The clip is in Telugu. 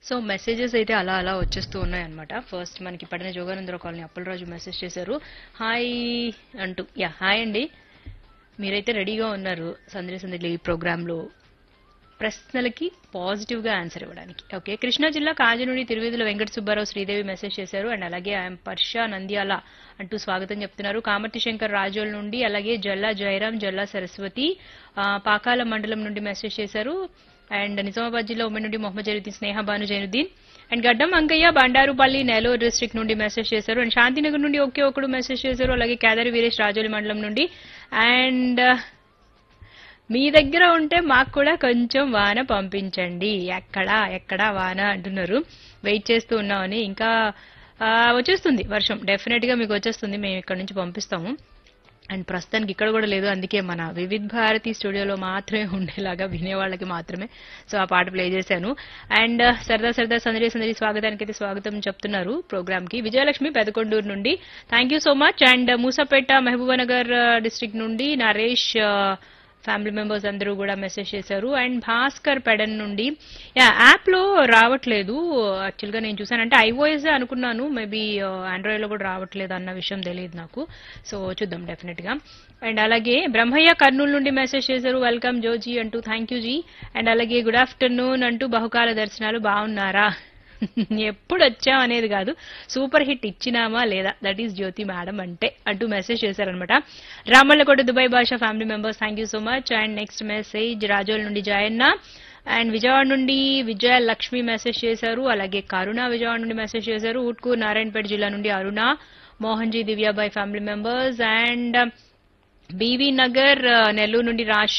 సో మెసేజెస్ అయితే అలా అలా వచ్చేస్తూ ఉన్నాయి అనమాట ఫస్ట్ మనకి పడిన జోగానందరావు కాలనీ అప్పలరాజు మెసేజ్ చేశారు హాయ్ అంటూ యా హాయ్ అండి మీరైతే రెడీగా ఉన్నారు సందడి సందడి ఈ ప్రోగ్రాంలో ప్రశ్నలకి పాజిటివ్ గా ఆన్సర్ ఇవ్వడానికి ఓకే కృష్ణా జిల్లా కాజనుడి తిరువేదుల వెంకట సుబ్బారావు శ్రీదేవి మెసేజ్ చేశారు అండ్ అలాగే ఐఎమ్ పర్ష నంద్యాల అంటూ స్వాగతం చెప్తున్నారు కామర్తి శంకర్ రాజోల్ నుండి అలాగే జల్లా జయరాం జల్లా సరస్వతి ఆ, పాకాల మండలం నుండి మెసేజ్ చేశారు అండ్ నిజామాబాద్ జిల్లా ఉమ్మడి నుండి మొహమ్మద్ జైనుద్దీన్ స్నేహ బాను జైనుద్దీన్ అండ్ గడ్డం అంకయ్య బండారుపల్లి నెల్లూరు డిస్ట్రిక్ట్ నుండి మెసేజ్ చేశారు అండ్ శాంతినగర్ నుండి ఒకే ఒకడు మెసేజ్ చేశారు అలాగే కేదారి వీరేష్ రాజోలి మండలం నుండి అండ్ మీ దగ్గర ఉంటే మాకు కూడా కొంచెం వాన పంపించండి ఎక్కడ ఎక్కడ వాన అంటున్నారు వెయిట్ చేస్తూ ఉన్నామని ఇంకా ఆ, వచ్చేస్తుంది వర్షం డెఫినెట్ గా మీకు వచ్చేస్తుంది మేము ఇక్కడ నుంచి పంపిస్తాము అండ్ ప్రస్తుతానికి ఇక్కడ కూడా లేదు అందుకే మన వివిధ్ భారతి స్టూడియోలో మాత్రమే ఉండేలాగా వినేవాళ్ళకి మాత్రమే సో ఆ పాట ప్లే చేశాను అండ్ సరదా సరదా సందడి సందడి స్వాగతానికి అయితే స్వాగతం చెప్తున్నారు ప్రోగ్రామ్ కి విజయలక్ష్మి పెదకొండూరు నుండి thank you so much and Musapeta Mahabubnagar district నుండి నరేష్ ఆ, ఫ్యామిలీ మెంబర్స్ అందరూ కూడా మెసేజ్ చేశారు అండ్ భాస్కర్ పెడన్ నుండి యా యాప్ లో రావట్లేదు యాక్చువల్ గా నేను చూసానంటే ఐఓఎస్ అనుకున్నాను మేబీ ఆండ్రాయిడ్ లో కూడా రావట్లేదు అన్న విషయం తెలియదు నాకు సో చూద్దాం డెఫినెట్ గా అండ్ అలాగే బ్రహ్మయ్య కర్నూలు నుండి మెసేజ్ చేశారు వెల్కమ్ జోజీ అంటూ థ్యాంక్ యూ జీ అండ్ అలాగే గుడ్ ఆఫ్టర్నూన్ అంటూ బహుకాల దర్శనాలు బాగున్నారా ఎప్పుడు వచ్చాం అనేది కాదు సూపర్ హిట్ ఇచ్చినామా లేదా దట్ ఈస్ జ్యోతి మేడం అంటే అంటూ మెసేజ్ చేశారనమాట Ramallakota Dubai Basha family members thank you so much and next message Razole నుండి జయన్న అండ్ విజయవాడ నుండి విజయ లక్ష్మి మెసేజ్ చేశారు అలాగే కరుణ విజయవాడ నుండి మెసేజ్ చేశారు ఊట్కూరు నారాయణపేట జిల్లా నుండి Aruna Mohan ji Divyabai family members and B V Nagar ఆ, నెల్లూరు నుండి రాజ్